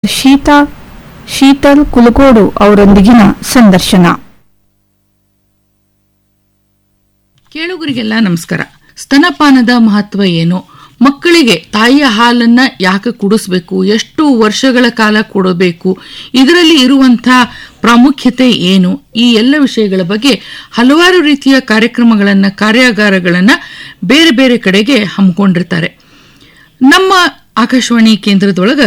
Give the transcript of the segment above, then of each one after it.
ಶೀತಾ ಶೀತಲ್ ಕುಲಗೋಡು ಅವರೊಂದಿಗಿನ ಸಂದರ್ಶನ ಕೇಳುಗರಿಗೆಲ್ಲ ನಮಸ್ಕಾರ ಸ್ತನಪಾನದ ಮಹತ್ವ ಏನು ಮಕ್ಕಳಿಗೆ ತಾಯಿಯ ಹಾಲನ್ನ ಯಾಕೆ ಕುಡಿಸ್ಬೇಕು ಎಷ್ಟು ವರ್ಷಗಳ ಕಾಲ ಕೊಡಬೇಕು ಇದರಲ್ಲಿ ಇರುವಂತಹ ಪ್ರಾಮುಖ್ಯತೆ ಏನು ಈ ಎಲ್ಲ ವಿಷಯಗಳ ಬಗ್ಗೆ ಹಲವಾರು ರೀತಿಯ ಕಾರ್ಯಕ್ರಮಗಳನ್ನ ಕಾರ್ಯಾಗಾರಗಳನ್ನ ಬೇರೆ ಬೇರೆ ಕಡೆಗೆ ಹಮ್ಮಿಕೊಂಡಿರ್ತಾರೆ ನಮ್ಮ ಆಕಾಶವಾಣಿ ಕೇಂದ್ರದೊಳಗ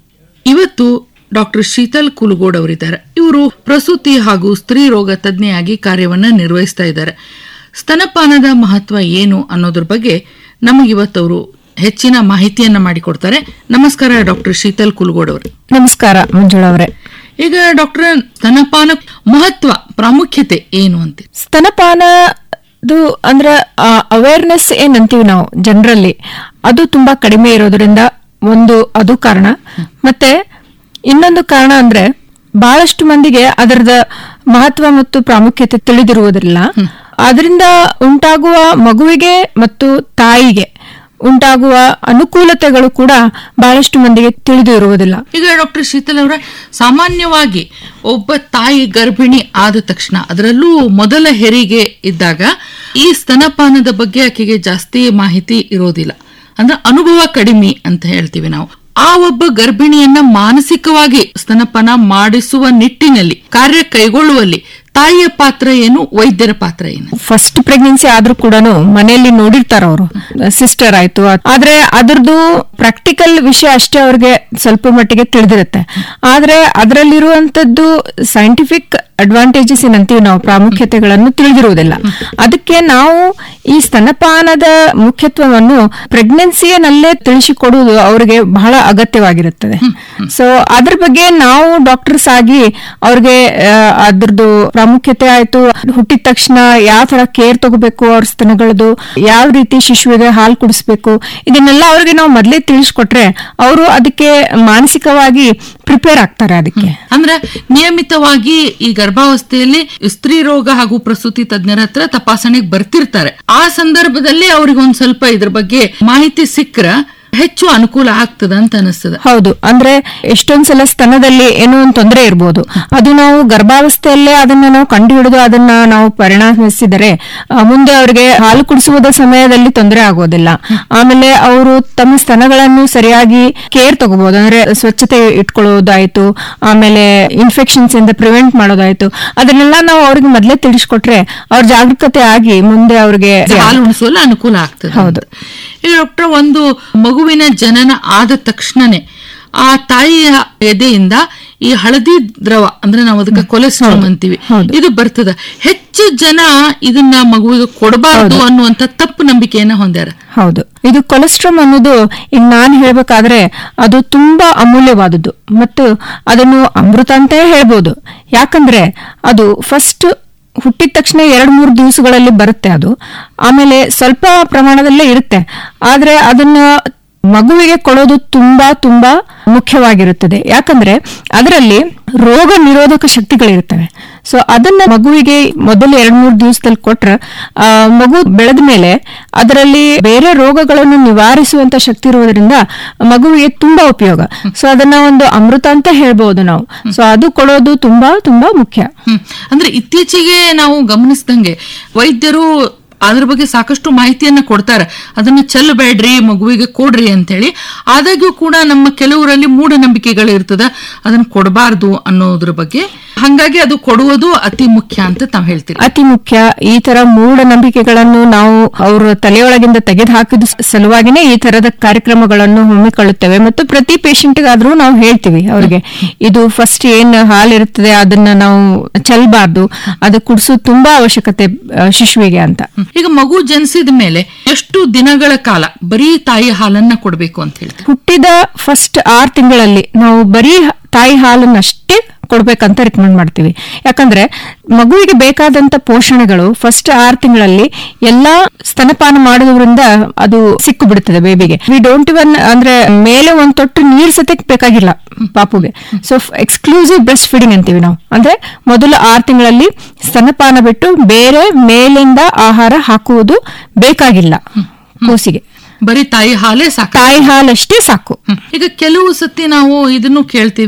ಇವತ್ತು ಡಾಕ್ಟರ್ ಶೀತಲ್ ಕುಲಗೋಡ್ ಅವರಿದ್ದಾರೆ ಇವರು ಪ್ರಸೂತಿ ಹಾಗೂ ಸ್ತ್ರೀ ರೋಗ ತಜ್ಞೆಯಾಗಿ ಕಾರ್ಯವನ್ನ ನಿರ್ವಹಿಸ್ತಾ ಇದ್ದಾರೆ ಸ್ತನಪಾನದ ಮಹತ್ವ ಏನು ಅನ್ನೋದ್ರ ಬಗ್ಗೆ ನಮಗಿವತ್ತವರು ಹೆಚ್ಚಿನ ಮಾಹಿತಿಯನ್ನ ಮಾಡಿಕೊಡ್ತಾರೆ ನಮಸ್ಕಾರ ಡಾಕ್ಟರ್ ಶೀತಲ್ ಕುಲಗೋಡ್ ಅವರು ನಮಸ್ಕಾರ ಮಂಜುಳಾ ಅವರೇ ಈಗ ಡಾಕ್ಟರ್ ಸ್ತನಪಾನ ಮಹತ್ವ ಪ್ರಾಮುಖ್ಯತೆ ಏನು ಅಂತ ಸ್ತನಪಾನದು ಅಂದ್ರೆ ಅವೇರ್ನೆಸ್ ಏನಂತೀವಿ ನಾವು ಜನರಲ್ಲಿ ಅದು ತುಂಬಾ ಕಡಿಮೆ ಇರೋದ್ರಿಂದ ಒಂದು ಅದು ಕಾರಣ ಮತ್ತೆ ಇನ್ನೊಂದು ಕಾರಣ ಅಂದ್ರೆ ಬಹಳಷ್ಟು ಮಂದಿಗೆ ಅದರದ ಮಹತ್ವ ಮತ್ತು ಪ್ರಾಮುಖ್ಯತೆ ತಿಳಿದಿರುವುದಿಲ್ಲ ಅದರಿಂದ ಉಂಟಾಗುವ ಮಗುವಿಗೆ ಮತ್ತು ತಾಯಿಗೆ ಉಂಟಾಗುವ ಅನುಕೂಲತೆಗಳು ಕೂಡ ಬಹಳಷ್ಟು ಮಂದಿಗೆ ತಿಳಿದು ಇರುವುದಿಲ್ಲ ಈಗ ಡಾಕ್ಟರ್ ಶೀತಲ್ ಅವರ ಸಾಮಾನ್ಯವಾಗಿ ಒಬ್ಬ ತಾಯಿ ಗರ್ಭಿಣಿ ಆದ ತಕ್ಷಣ ಅದರಲ್ಲೂ ಮೊದಲ ಹೆರಿಗೆ ಇದ್ದಾಗ ಈ ಸ್ತನಪಾನದ ಬಗ್ಗೆ ಆಕೆಗೆ ಜಾಸ್ತಿ ಮಾಹಿತಿ ಇರೋದಿಲ್ಲ ಅಂದ್ರೆ ಅನುಭವ ಕಡಿಮೆ ಅಂತ ಹೇಳ್ತೀವಿ ನಾವು ಆ ಒಬ್ಬ ಗರ್ಭಿಣಿಯನ್ನ ಮಾನಸಿಕವಾಗಿ ಸ್ತನಪಾನ ಮಾಡಿಸುವ ನಿಟ್ಟಿನಲ್ಲಿ ಕಾರ್ಯ ಕೈಗೊಳ್ಳುವಲ್ಲಿ ತಾಯಿಯ ಪಾತ್ರ ಏನು ವೈದ್ಯರ ಪಾತ್ರ ಏನು ಫಸ್ಟ್ ಪ್ರೆಗ್ನೆನ್ಸಿ ಆದ್ರೂ ಕೂಡ ಮನೆಯಲ್ಲಿ ನೋಡಿರ್ತಾರ ಅವರು ಸಿಸ್ಟರ್ ಆಯ್ತು ಆದ್ರೆ ಅದ್ರದ್ದು ಪ್ರಾಕ್ಟಿಕಲ್ ವಿಷಯ ಅಷ್ಟೇ ಅವ್ರಿಗೆ ಸ್ವಲ್ಪ ಮಟ್ಟಿಗೆ ತಿಳಿದಿರುತ್ತೆ ಆದ್ರೆ ಅದರಲ್ಲಿರುವಂತದ್ದು ಸೈಂಟಿಫಿಕ್ ಅಡ್ವಾಂಟೇಜಸ್ ಏನಂತೀವಿ ನಾವು ಪ್ರಾಮುಖ್ಯತೆಗಳನ್ನು ತಿಳಿದಿರುವುದಿಲ್ಲ ಅದಕ್ಕೆ ನಾವು ಈ ಸ್ತನಪಾನದ ಮುಖ್ಯತ್ವವನ್ನು ಪ್ರೆಗ್ನೆನ್ಸಿಯನಲ್ಲೇ ತಿಳಿಸಿಕೊಡುವುದು ಅವರಿಗೆ ಬಹಳ ಅಗತ್ಯವಾಗಿರುತ್ತದೆ ಸೊ ಅದ್ರ ಬಗ್ಗೆ ನಾವು ಡಾಕ್ಟರ್ಸ್ ಆಗಿ ಅವ್ರಿಗೆ ಆ, ಅದ್ರದ್ದು ಪ್ರಾಮುಖ್ಯತೆ ಆಯ್ತು ಹುಟ್ಟಿದ ತಕ್ಷಣ ಯಾವ ತರ ಕೇರ್ ತಗೋಬೇಕು ಅವ್ರ ಸ್ತನಗಳದ್ದು ಯಾವ ರೀತಿ ಶಿಶುವಿಗೆ ಹಾಲು ಕುಡಿಸ್ಬೇಕು ಇದನ್ನೆಲ್ಲ ಅವ್ರಿಗೆ ನಾವು ಮೊದಲೇ ತಿಳಿಸ್ಕೊಟ್ರೆ ಅವರು ಅದಕ್ಕೆ ಮಾನಸಿಕವಾಗಿ ಪ್ರಿಪೇರ್ ಆಗ್ತಾರೆ ಅದಕ್ಕೆ ಅಂದ್ರೆ ನಿಯಮಿತವಾಗಿ ಈ ಗರ್ಭಾವಸ್ಥೆಯಲ್ಲಿ ಸ್ತ್ರೀ ರೋಗ ಹಾಗೂ ಪ್ರಸೂತಿ ತಜ್ಞರ ಹತ್ರ ತಪಾಸಣೆಗೆ ಬರ್ತಿರ್ತಾರೆ ಆ ಸಂದರ್ಭದಲ್ಲಿ ಅವ್ರಿಗೆ ಒಂದ್ ಸ್ವಲ್ಪ ಇದ್ರ ಬಗ್ಗೆ ಮಾಹಿತಿ ಸಿಕ್ಕ್ರ ಹೆಚ್ಚು ಅನುಕೂಲ ಆಗ್ತದ ಅಂತ ಅನಿಸ್ತದ ಹೌದು ಅಂದ್ರೆ ಎಷ್ಟೊಂದ್ಸಲ ಸ್ತನದಲ್ಲಿ ಏನೋ ಒಂದು ತೊಂದರೆ ಇರ್ಬೋದು ಅದು ನಾವು ಗರ್ಭಾವಸ್ಥೆಯಲ್ಲೇ ಅದನ್ನ ನಾವು ಕಂಡು ಹಿಡಿದು ಅದನ್ನ ನಾವು ಪರಿಣಾಮಿಸಿದರೆ ಆ, ಮುಂದೆ ಅವರಿಗೆ ಹಾಲು ಕುಡಿಸುವುದ ಸಮಯದಲ್ಲಿ ತೊಂದರೆ ಆಗೋದಿಲ್ಲ ಆಮೇಲೆ ಅವರು ತಮ್ಮ ಸ್ತನಗಳನ್ನು ಸರಿಯಾಗಿ ಕೇರ್ ತಗೋಬಹುದು ಅಂದ್ರೆ ಸ್ವಚ್ಛತೆ ಇಟ್ಕೊಳ್ಳೋದಾಯ್ತು ಆಮೇಲೆ ಇನ್ಫೆಕ್ಷನ್ಸ್ ಇಂದ ಪ್ರಿವೆಂಟ್ ಮಾಡೋದಾಯ್ತು ಅದನ್ನೆಲ್ಲ ನಾವು ಅವ್ರಿಗೆ ಮೊದಲೇ ತಿಳಿಸ್ಕೊಟ್ರೆ ಅವ್ರ ಜಾಗರೂಕತೆ ಆಗಿ ಮುಂದೆ ಅವ್ರಿಗೆ ಹಾಲು ಉಣಿಸುವಲ್ಲ ಅನುಕೂಲ ಆಗ್ತದೆ ಹೌದು. ಈಗ ಡಾಕ್ಟರ್ ಒಂದು ಮಗುವಿನ ಜನನ ಆದ ತಕ್ಷಣನೇ ಆ ತಾಯಿಯ ಎದೆಯಿಂದ ಈ ಹಳದಿ ದ್ರವ ಅಂದ್ರೆ ನಾವು ಅದಕ್ಕೆ ಕೊಲೆಸ್ಟ್ರಾಲ್ ಅಂತೀವಿ ಇದು ಬರ್ತದ ಹೆಚ್ಚು ಜನ ಇದನ್ನ ಮಗುವಿಗೆ ಕೊಡಬಾರದು ಅನ್ನುವಂತ ತಪ್ಪು ನಂಬಿಕೆಯನ್ನ ಹೊಂದ್ಯಾರ ಹೌದು ಇದು ಕೊಲೆಸ್ಟ್ರಾಲ್ ಅನ್ನೋದು ಈಗ ನಾನು ಹೇಳ್ಬೇಕಾದ್ರೆ ಅದು ತುಂಬಾ ಅಮೂಲ್ಯವಾದದ್ದು ಮತ್ತು ಅದನ್ನು ಅಮೃತ ಅಂತ ಹೇಳ್ಬೋದು ಯಾಕಂದ್ರೆ ಅದು ಫಸ್ಟ್ ಹುಟ್ಟಿದ ತಕ್ಷಣ ಎರಡ್ ಮೂರು ದಿವಸಗಳಲ್ಲಿ ಬರುತ್ತೆ ಅದು ಆಮೇಲೆ ಸ್ವಲ್ಪ ಪ್ರಮಾಣದಲ್ಲೇ ಇರುತ್ತೆ ಆದ್ರೆ ಅದನ್ನ ಮಗುವಿಗೆ ಕೊಡೋದು ತುಂಬಾ ತುಂಬಾ ಮುಖ್ಯವಾಗಿರುತ್ತದೆ ಯಾಕಂದ್ರೆ ಅದರಲ್ಲಿ ರೋಗ ನಿರೋಧಕ ಶಕ್ತಿಗಳಿರ್ತವೆ ಸೊ ಅದನ್ನ ಮಗುವಿಗೆ ಮೊದಲು ಎರಡ್ ಮೂರು ದಿವಸದಲ್ಲಿ ಕೊಟ್ರ ಆ, ಮಗು ಬೆಳೆದ ಮೇಲೆ ಅದರಲ್ಲಿ ಬೇರೆ ರೋಗಗಳನ್ನು ನಿವಾರಿಸುವಂತ ಶಕ್ತಿ ಇರುವುದರಿಂದ ಮಗುವಿಗೆ ತುಂಬಾ ಉಪಯೋಗ ಸೊ ಅದನ್ನ ಒಂದು ಅಮೃತ ಅಂತ ಹೇಳ್ಬಹುದು ನಾವು ಸೊ ಅದು ಕೊಡೋದು ತುಂಬಾ ತುಂಬಾ ಮುಖ್ಯ ಹ್ಮ್. ಅಂದ್ರೆ ಇತ್ತೀಚೆಗೆ ನಾವು ಗಮನಿಸಿದಂಗೆ ವೈದ್ಯರು ಅದ್ರ ಬಗ್ಗೆ ಸಾಕಷ್ಟು ಮಾಹಿತಿಯನ್ನ ಕೊಡ್ತಾರೆ ಅದನ್ನ ಚೆಲ್ಲಬೇಡ್ರಿ ಮಗುವಿಗೆ ಕೊಡ್ರಿ ಅಂತೇಳಿ ಆದಾಗ್ಯೂ ಕೂಡ ನಮ್ಮ ಕೆಲವರಲ್ಲಿ ಮೂಢನಂಬಿಕೆಗಳು ಇರ್ತದ ಅದನ್ನ ಕೊಡಬಾರ್ದು ಅನ್ನೋದ್ರ ಬಗ್ಗೆ ಹಂಗಾಗಿ ಅದು ಕೊಡುವುದು ಅತಿ ಮುಖ್ಯ ಅಂತ ತಾವ್ ಹೇಳ್ತೀರಿ ಅತಿ ಮುಖ್ಯ ಈ ತರ ಮೂಢನಂಬಿಕೆಗಳನ್ನು ನಾವು ಅವರ ತಲೆಯೊಳಗಿಂದ ತೆಗೆದು ಹಾಕಿದ ಸಲುವಾಗಿನೇ ಈ ತರದ ಕಾರ್ಯಕ್ರಮಗಳನ್ನು ಹಮ್ಮಿಕೊಳ್ಳುತ್ತೇವೆ ಮತ್ತು ಪ್ರತಿ ಪೇಷಂಟ್ಗಾದ್ರೂ ನಾವು ಹೇಳ್ತೀವಿ ಅವ್ರಿಗೆ ಇದು ಫಸ್ಟ್ ಏನ್ ಹಾಲು ಇರುತ್ತದೆ ಅದನ್ನ ನಾವು ಚೆಲ್ಬಾರ್ದು ಅದು ಕುಡಿಸೋದು ತುಂಬಾ ಅವಶ್ಯಕತೆ ಆ, ಶಿಶುವಿಗೆ ಅಂತ ಈಗ ಮಗು ಜನಿಸಿದ ಮೇಲೆ ಎಷ್ಟು ದಿನಗಳ ಕಾಲ ಬರೀ ತಾಯಿ ಹಾಲನ್ನ ಕೊಡಬೇಕು ಅಂತ ಹೇಳ್ತೀವಿ ಹುಟ್ಟಿದ ಫಸ್ಟ್ ಆರ್ ತಿಂಗಳಲ್ಲಿ ನಾವು ಬರೀ ತಾಯಿ ಹಾಲನ್ನಷ್ಟೇ ಕೊಡ್ಬೇಕಂತ ರಿಕಮೆಂಡ್ ಮಾಡ್ತೀವಿ ಯಾಕಂದ್ರೆ ಮಗುವಿಗೆ ಬೇಕಾದಂತ ಪೋಷಣೆಗಳು ಫಸ್ಟ್ ಆರ್ ತಿಂಗಳಲ್ಲಿ ಎಲ್ಲಾ ಸ್ತನಪಾನ ಮಾಡೋದ್ರಿಂದ ಅದು ಸಿಕ್ಕು ಬಿಡುತ್ತದೆ ಬೇಬಿಗೆ ವಿ ಡೋಂಟ್ ಇವನ್ ಅಂದ್ರೆ ಮೇಲೆ ಒಂದ್ ತೊಟ್ಟು ನೀರ್ ಸತಕ್ ಬೇಕಾಗಿಲ್ಲ ಪಾಪುಗೆ ಸೊ ಎಕ್ಸ್ಕ್ಲೂಸಿವ್ ಬ್ರೆಸ್ಟ್ ಫೀಡಿಂಗ್ ಅಂತೀವಿ ನಾವು ಅಂದ್ರೆ ಮೊದಲು ಆರ್ ತಿಂಗಳಲ್ಲಿ ಸ್ತನಪಾನ ಬಿಟ್ಟು ಬೇರೆ ಮೇಲಿಂದ ಆಹಾರ ಹಾಕುವುದು ಬೇಕಾಗಿಲ್ಲ ಕೂಸಿಗೆ ಬರೀ ತಾಯಿ ಹಾಲೇ ಸಾಕು ತಾಯಿ ಹಾಲಷ್ಟೇ ಸಾಕು ಈಗ ಕೆಲವು ಸತಿ ನಾವು ಇದನ್ನು ಕೇಳ್ತೀವಿ